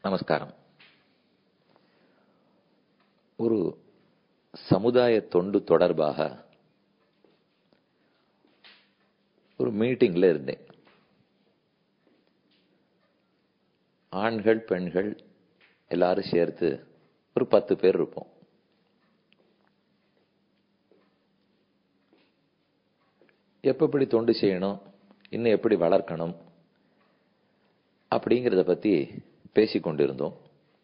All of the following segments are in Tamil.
நமஸ்காரம் ஒரு சமுதாய தொண்டு தொடர்பாக ஒரு மீட்டிங்ல இருந்தேன் ஆண்கள் பெண்கள் எல்லாரும் சேர்த்து ஒரு பத்து பேர் இருப்போம் எப்ப எப்படி தொண்டு செய்யணும் இன்னும் எப்படி வளர்க்கணும் அப்படிங்கிறத பத்தி பேசிக் கொண்டிருந்தோம்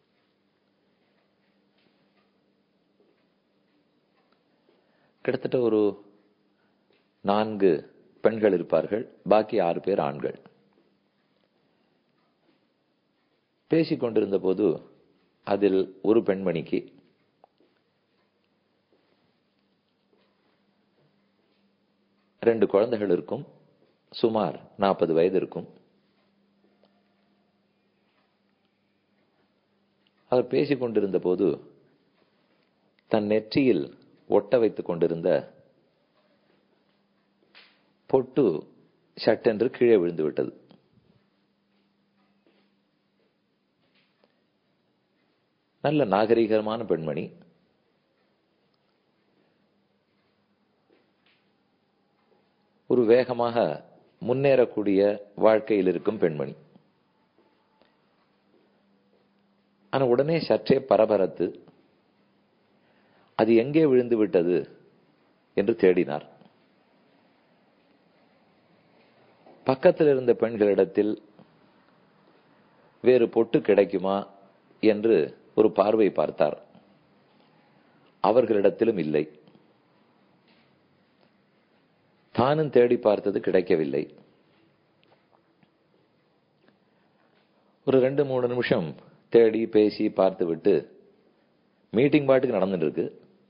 கிட்டத்தட்ட ஒரு நான்கு பெண்கள் இருப்பார்கள் பாக்கி ஆறு பேர் ஆண்கள் பேசிக் கொண்டிருந்த போது அதில் ஒரு பெண்மணிக்கு ரெண்டு குழந்தைகள் இருக்கும் சுமார் நாற்பது வயது இருக்கும் அவர் பேசிக் கொண்டிருந்த போது தன் நெற்றியில் ஒட்ட வைத்துக் கொண்டிருந்த பொட்டு சட்டென்று கீழே விழுந்து விட்டது நல்ல நாகரிகமான பெண்மணி ஒரு வேகமாக முன்னேறக்கூடிய வாழ்க்கையில் இருக்கும் பெண்மணி ஆனா உடனே சற்றே பரபரத்து அது எங்கே விழுந்து விட்டது என்று தேடினார் பக்கத்தில் இருந்த பெண்களிடத்தில் வேறு பொட்டு கிடைக்குமா என்று ஒரு பார்வை பார்த்தார் அவர்களிடத்திலும் இல்லை தானும் தேடி பார்த்தது கிடைக்கவில்லை ஒரு ரெண்டு மூணு நிமிஷம் தேடி பேசி பார்த்து விட்டு மீட்டிங் பாட்டுக்கு நடந்துட்டு இருக்கு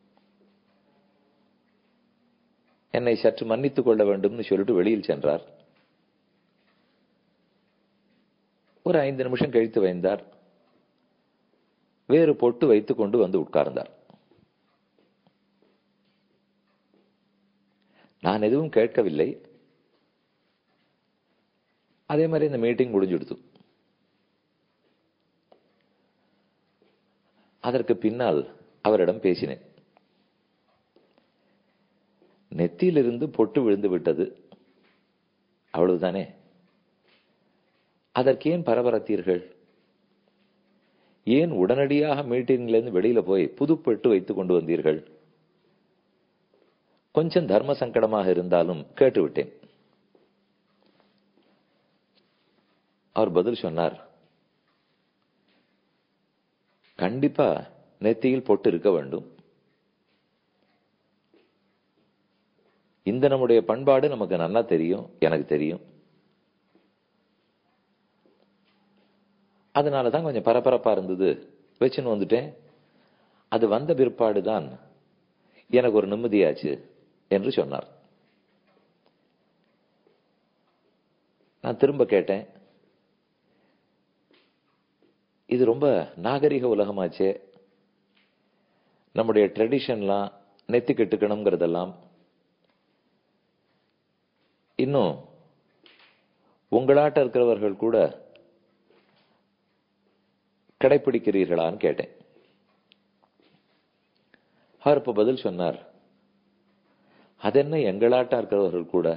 என்னை சற்று மன்னித்துக் கொள்ள வேண்டும்னு சொல்லிட்டு வெளியில் சென்றார் ஒரு ஐந்து நிமிஷம் கழித்து வைந்தார் வேறு பொட்டு வைத்துக் கொண்டு வந்து உட்கார்ந்தார் நான் எதுவும் கேட்கவில்லை அதே மாதிரி இந்த மீட்டிங் முடிஞ்சுடுத்து அதற்கு பின்னால் அவரிடம் பேசினேன் நெத்தியிலிருந்து பொட்டு விழுந்து விட்டது அவ்வளவுதானே அதற்கு ஏன் பரபரத்தீர்கள் ஏன் உடனடியாக மீட்டிங்ல இருந்து வெளியில போய் புது பொட்டு வைத்துக் கொண்டு வந்தீர்கள் கொஞ்சம் தர்ம சங்கடமாக இருந்தாலும் கேட்டுவிட்டேன் அவர் பதில் சொன்னார் கண்டிப்பா நெத்தியில் பொட்டு இருக்க வேண்டும் இந்த நம்முடைய பண்பாடு நமக்கு நல்லா தெரியும் எனக்கு தெரியும் அதனாலதான் கொஞ்சம் பரபரப்பா இருந்தது வச்சுன்னு வந்துட்டேன் அது வந்த பிற்பாடு தான் எனக்கு ஒரு நிம்மதியாச்சு என்று சொன்னார் நான் திரும்ப கேட்டேன் இது ரொம்ப நாகரிக உலகமாச்சே நம்முடைய ட்ரெடிஷன்லாம் நெத்தி கெட்டுக்கணுங்கிறதெல்லாம் இன்னும் உங்களாட்ட இருக்கிறவர்கள் கூட கடைபிடிக்கிறீர்களான்னு கேட்டேன் அவர் இப்ப பதில் சொன்னார் அதென்ன எங்களாட்டா இருக்கிறவர்கள் கூட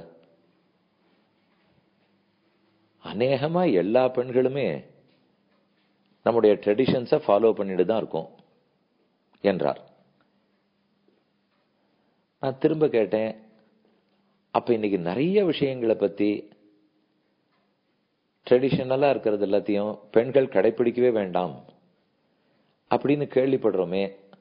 அநேகமா எல்லா பெண்களுமே நம்முடைய ட்ரெடிஷன்ஸை ஃபாலோ பண்ணிட்டு தான் இருக்கோம் என்றார் நான் திரும்ப கேட்டேன் அப்ப இன்னைக்கு நிறைய விஷயங்களை பத்தி ட்ரெடிஷனலா இருக்கிறது எல்லாத்தையும் பெண்கள் கடைபிடிக்கவே வேண்டாம் அப்படின்னு கேள்விப்படுறோமே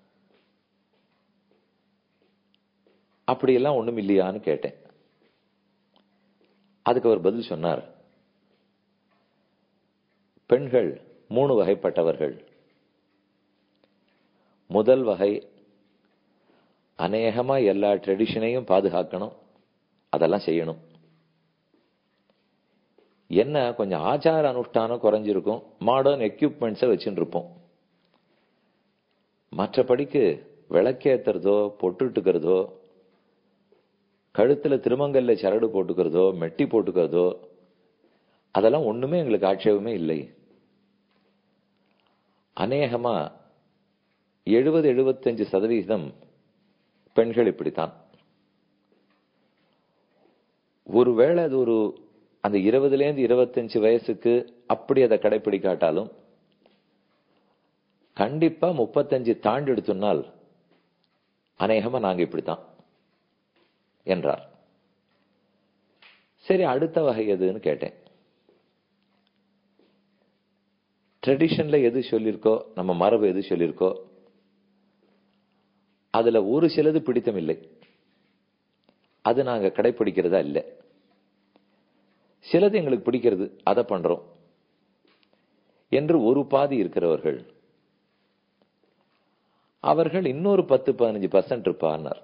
அப்படியெல்லாம் ஒண்ணும் இல்லையான்னு கேட்டேன் அதுக்கு அவர் பதில் சொன்னார் பெண்கள் மூணு வகைப்பட்டவர்கள் முதல் வகை அநேகமா எல்லா ட்ரெடிஷனையும் பாதுகாக்கணும் அதெல்லாம் செய்யணும் என்ன கொஞ்சம் ஆச்சார அனுஷ்டானம் குறைஞ்சிருக்கும் மாடர்ன் எக்யூப்மெண்ட்ஸை வச்சுட்டு இருப்போம் மற்றபடிக்கு விளக்கேத்துறதோ பொட்டுட்டுக்கிறதோ கழுத்துல திருமங்கல்ல சரடு போட்டுக்கிறதோ மெட்டி போட்டுக்கிறதோ அதெல்லாம் ஒண்ணுமே எங்களுக்கு ஆட்சேபமே இல்லை அநேகமா எழுபது எழுபத்தஞ்சு சதவிகிதம் பெண்கள் இப்படித்தான் ஒருவேளை அது ஒரு அந்த இருபதுலேருந்து இருபத்தஞ்சு வயசுக்கு அப்படி அதை கடைபிடிக்காட்டாலும் கண்டிப்பா முப்பத்தஞ்சு தாண்டி எடுத்துனால் அநேகமா நாங்க இப்படித்தான் என்றார் சரி அடுத்த வகை எதுன்னு கேட்டேன் ட்ரெடிஷன்ல எது சொல்லியிருக்கோ நம்ம மரபு எது சொல்லியிருக்கோ அதுல ஒரு சிலது பிடித்தம் இல்லை அது நாங்க கடைபிடிக்கிறதா இல்லை சிலது எங்களுக்கு பிடிக்கிறது அதை பண்றோம் என்று ஒரு பாதி இருக்கிறவர்கள் அவர்கள் இன்னொரு பத்து பதினஞ்சு பர்சன்ட் இருப்பார்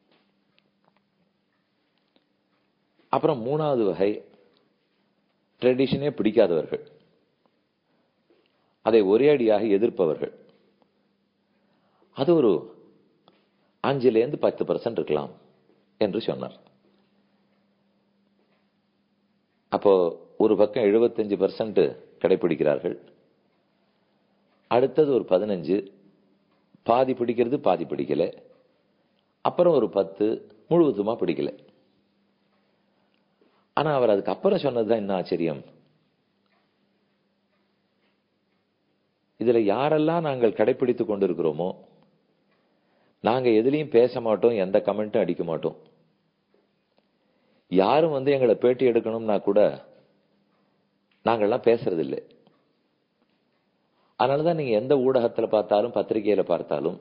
அப்புறம் மூணாவது வகை ட்ரெடிஷனே பிடிக்காதவர்கள் அதை ஒரே அடியாக எதிர்ப்பவர்கள் அது ஒரு அஞ்சுலேருந்து பத்து பர்சன்ட் இருக்கலாம் என்று சொன்னார் அப்போ ஒரு பக்கம் எழுபத்தஞ்சு பர்சன்ட் கடைபிடிக்கிறார்கள் அடுத்தது ஒரு பதினஞ்சு பாதி பிடிக்கிறது பாதி பிடிக்கல அப்புறம் ஒரு பத்து முழுவதுமா பிடிக்கல ஆனா அவர் அதுக்கு அப்புறம் சொன்னதுதான் என்ன ஆச்சரியம் இதுல யாரெல்லாம் நாங்கள் கடைபிடித்துக் கொண்டிருக்கிறோமோ நாங்க எதுலையும் பேச மாட்டோம் எந்த கமெண்ட்டும் அடிக்க மாட்டோம் யாரும் வந்து எங்களை பேட்டி எடுக்கணும்னா கூட நாங்கள்லாம் பேசுறது இல்லை அதனாலதான் நீங்க எந்த ஊடகத்துல பார்த்தாலும் பத்திரிகையில பார்த்தாலும்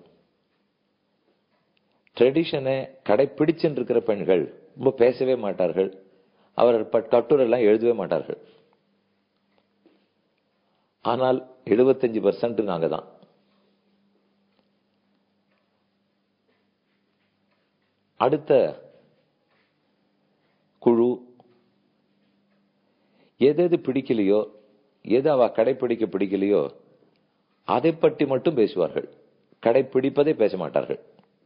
ட்ரெடிஷனை கடைபிடிச்சுட்டு இருக்கிற பெண்கள் ரொம்ப பேசவே மாட்டார்கள் அவர்கள் கட்டுரை எல்லாம் எழுதவே மாட்டார்கள் ஆனால் எழுபத்தஞ்சு பர்சன்ட் நாங்க தான் அடுத்த குழு எது எது பிடிக்கலையோ எது அவ கடைபிடிக்க பிடிக்கலையோ அதை பற்றி மட்டும் பேசுவார்கள் கடைபிடிப்பதை பேச மாட்டார்கள்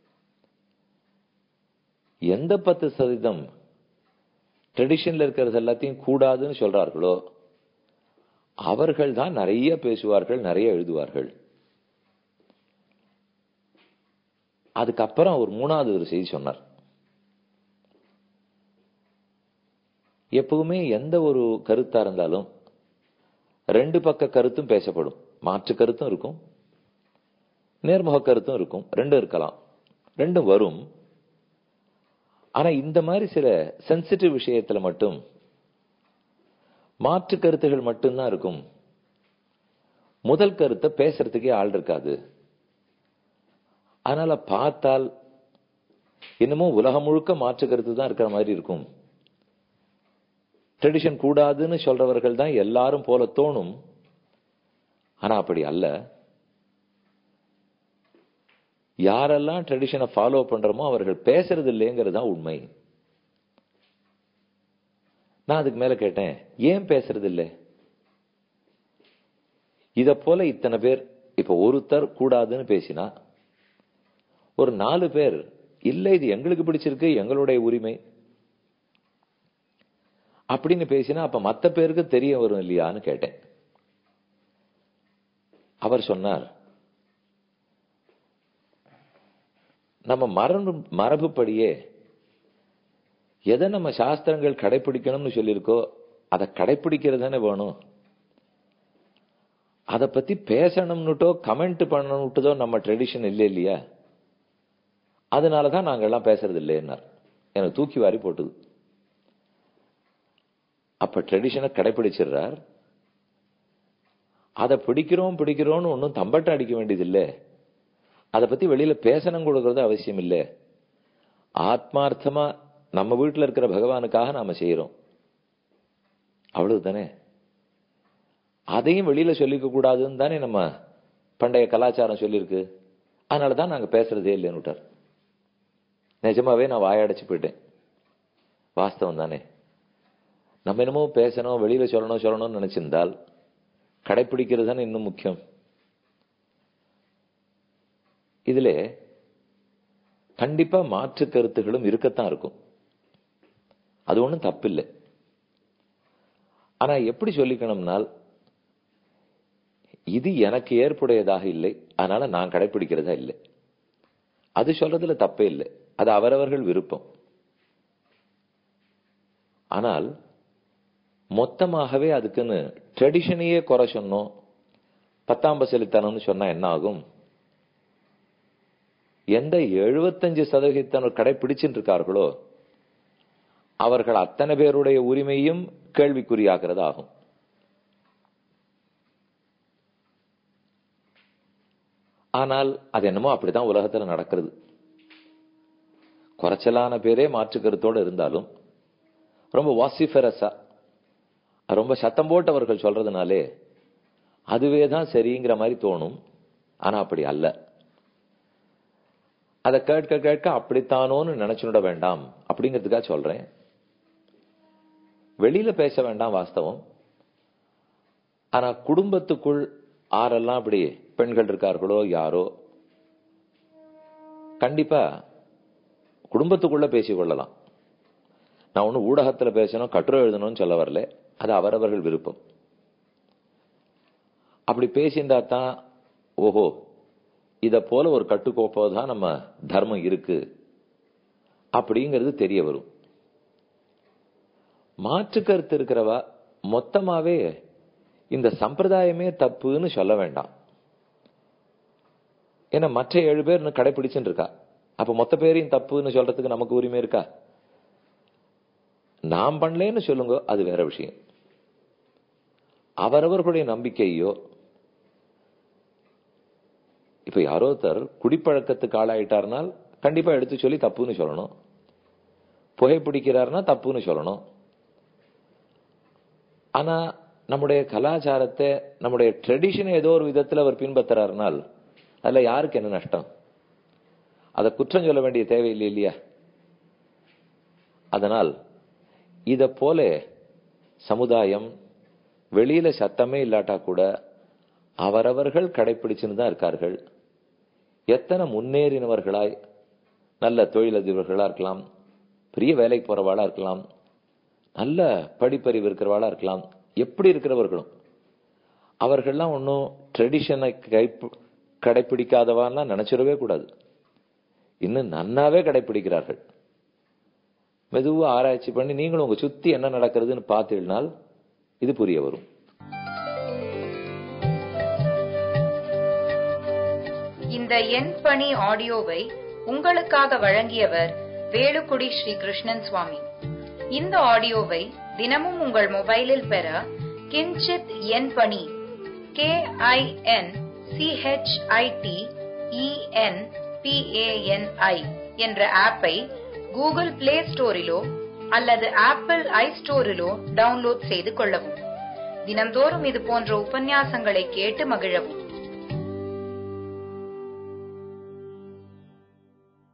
எந்த பத்து சதவீதம் ட்ரெடிஷன்ல இருக்கிறது எல்லாத்தையும் கூடாதுன்னு சொல்றார்களோ அவர்கள் தான் நிறைய பேசுவார்கள் நிறைய எழுதுவார்கள் அதுக்கப்புறம் ஒரு மூணாவது ஒரு செய்தி சொன்னார் எப்பவுமே எந்த ஒரு கருத்தா இருந்தாலும் ரெண்டு பக்க கருத்தும் பேசப்படும் மாற்று கருத்தும் இருக்கும் நேர்முக கருத்தும் இருக்கும் ரெண்டும் இருக்கலாம் ரெண்டும் வரும் ஆனா இந்த மாதிரி சில சென்சிட்டிவ் விஷயத்துல மட்டும் மாற்று கருத்துகள் மட்டும்தான் இருக்கும் முதல் கருத்தை பேசுறதுக்கே ஆள் இருக்காது அதனால பார்த்தால் இன்னமும் உலகம் முழுக்க மாற்று கருத்து தான் இருக்கிற மாதிரி இருக்கும் ட்ரெடிஷன் கூடாதுன்னு சொல்றவர்கள் தான் எல்லாரும் போல தோணும் ஆனா அப்படி அல்ல யாரெல்லாம் ட்ரெடிஷனை ஃபாலோ பண்றோமோ அவர்கள் பேசுறது இல்லைங்கிறது தான் உண்மை நான் அதுக்கு மேல கேட்டேன் ஏன் பேசுறது இல்லை இத போல இத்தனை பேர் இப்ப ஒருத்தர் கூடாதுன்னு பேசினா ஒரு நாலு பேர் இல்ல இது எங்களுக்கு பிடிச்சிருக்கு எங்களுடைய உரிமை அப்படின்னு பேசினா அப்ப மத்த பேருக்கு தெரிய வரும் இல்லையான்னு கேட்டேன் அவர் சொன்னார் நம்ம மரபு மரபுப்படியே எதை நம்ம சாஸ்திரங்கள் கடைபிடிக்கணும்னு சொல்லியிருக்கோ அதை கடைபிடிக்கிறது தானே வேணும் அதை பத்தி பேசணும்னுட்டோ கமெண்ட் பண்ணணுட்டதோ நம்ம ட்ரெடிஷன் இல்லை இல்லையா அதனாலதான் நாங்கெல்லாம் பேசுறது இல்லைன்னார் எனக்கு தூக்கி வாரி போட்டுது அப்ப ட்ரெடிஷனை கடைபிடிச்சிடுறார் அதை பிடிக்கிறோம் பிடிக்கிறோம்னு ஒன்றும் தம்பட்டம் அடிக்க வேண்டியதில்லை அதை பத்தி வெளியில பேசணும் கொடுக்கறது அவசியம் இல்லை ஆத்மார்த்தமா நம்ம வீட்டில் இருக்கிற பகவானுக்காக நாம செய்யறோம் அவ்வளவு தானே அதையும் வெளியில சொல்லிக்க கூடாதுன்னு தானே நம்ம பண்டைய கலாச்சாரம் சொல்லியிருக்கு அதனாலதான் நாங்க பேசுறதே இல்லைன்னு விட்டார் நிஜமாவே நான் வாயடைச்சு போயிட்டேன் வாஸ்தவம் தானே நம்ம என்னமோ பேசணும் வெளியில சொல்லணும் சொல்லணும்னு நினைச்சிருந்தால் கடைபிடிக்கிறது தானே இன்னும் முக்கியம் இதுல கண்டிப்பா மாற்று கருத்துகளும் இருக்கத்தான் இருக்கும் அது ஒண்ணும் தப்பில்லை ஆனா எப்படி சொல்லிக்கணும்னால் இது எனக்கு ஏற்புடையதாக இல்லை அதனால நான் கடைபிடிக்கிறதா இல்லை அது சொல்றதுல தப்பே இல்லை அது அவரவர்கள் விருப்பம் ஆனால் மொத்தமாகவே அதுக்குன்னு ட்ரெடிஷனையே குறை சொன்னோம் பத்தாம் பசலித்தனம்னு சொன்னா என்ன ஆகும் எந்த எழுபத்தஞ்சு சதவீதத்தினர் கடைபிடிச்சிட்டு இருக்கார்களோ அவர்கள் அத்தனை பேருடைய உரிமையும் கேள்விக்குறியாகிறது ஆகும் ஆனால் அது என்னமோ அப்படிதான் உலகத்துல நடக்கிறது குறைச்சலான பேரே மாற்று கருத்தோடு இருந்தாலும் ரொம்ப வாசிஃபரஸா ரொம்ப சத்தம் போட்டு அவர்கள் சொல்றதுனாலே அதுவே தான் சரிங்கிற மாதிரி தோணும் ஆனா அப்படி அல்ல அதை கேட்க கேட்க அப்படித்தானோன்னு நினைச்சுட வேண்டாம் அப்படிங்கிறதுக்காக சொல்றேன் வெளியில பேச வேண்டாம் வாஸ்தவம் ஆனா குடும்பத்துக்குள் ஆரெல்லாம் அப்படி பெண்கள் இருக்கார்களோ யாரோ கண்டிப்பா குடும்பத்துக்குள்ள பேசிக் கொள்ளலாம் நான் ஒன்னும் ஊடகத்துல பேசணும் கட்டுரை எழுதணும்னு சொல்ல வரல அது அவரவர்கள் விருப்பம் அப்படி பேசியிருந்தா தான் ஓஹோ இத போல ஒரு கட்டுக்கோப்போ தான் நம்ம தர்மம் இருக்கு அப்படிங்கிறது தெரிய வரும் மாற்று கருத்து இருக்கிறவா மொத்தமாவே இந்த சம்பிரதாயமே தப்புன்னு சொல்ல வேண்டாம் ஏன்னா மற்ற ஏழு பேர் கடைபிடிச்சுட்டு இருக்கா அப்ப மொத்த பேரையும் தப்புன்னு சொல்றதுக்கு நமக்கு உரிமை இருக்கா நாம் பண்ணலேன்னு சொல்லுங்க அது வேற விஷயம் அவரவர்களுடைய நம்பிக்கையோ இப்ப யாரோ ஒருத்தர் குடிப்பழக்கத்துக்கு ஆளாயிட்டார்னால் கண்டிப்பா எடுத்து சொல்லி தப்புன்னு சொல்லணும் புகைப்பிடிக்கிறார்னா தப்புன்னு சொல்லணும் ஆனா நம்முடைய கலாச்சாரத்தை நம்முடைய ட்ரெடிஷனை ஏதோ ஒரு விதத்தில் அவர் பின்பற்றுறாருனால் அதுல யாருக்கு என்ன நஷ்டம் அதை குற்றம் சொல்ல வேண்டிய தேவையில்லை இல்லையா அதனால் இத போல சமுதாயம் வெளியில சத்தமே இல்லாட்டா கூட அவரவர்கள் கடைபிடிச்சுன்னு தான் இருக்கார்கள் எத்தனை முன்னேறினவர்களாய் நல்ல தொழிலதிபர்களா இருக்கலாம் பெரிய வேலைக்கு போறவாளா இருக்கலாம் நல்ல படிப்பறிவு இருக்கிறவாளா இருக்கலாம் எப்படி இருக்கிறவர்களும் அவர்கள்லாம் ஒன்றும் ட்ரெடிஷனை கை கடைபிடிக்காதவான்னா நினைச்சிடவே கூடாது இன்னும் நன்னாவே கடைபிடிக்கிறார்கள் மெதுவா ஆராய்ச்சி பண்ணி நீங்களும் உங்க சுத்தி என்ன நடக்கிறதுன்னு பார்த்தீங்கனால் இது புரிய வரும் இந்த என் பணி ஆடியோவை உங்களுக்காக வழங்கியவர் வேலுக்குடி ஸ்ரீ கிருஷ்ணன் சுவாமி இந்த ஆடியோவை தினமும் உங்கள் மொபைலில் பெற கிஞ்சித் என் பணி கே ஐ என் சிஹெச்ஐடி இஎன் பிஏஎன்ஐ என்ற ஆப்பை கூகுள் பிளே ஸ்டோரிலோ அல்லது ஆப்பிள் ஐ ஸ்டோரிலோ டவுன்லோட் செய்து கொள்ளவும் தினந்தோறும் இது போன்ற உபன்யாசங்களை கேட்டு மகிழவும்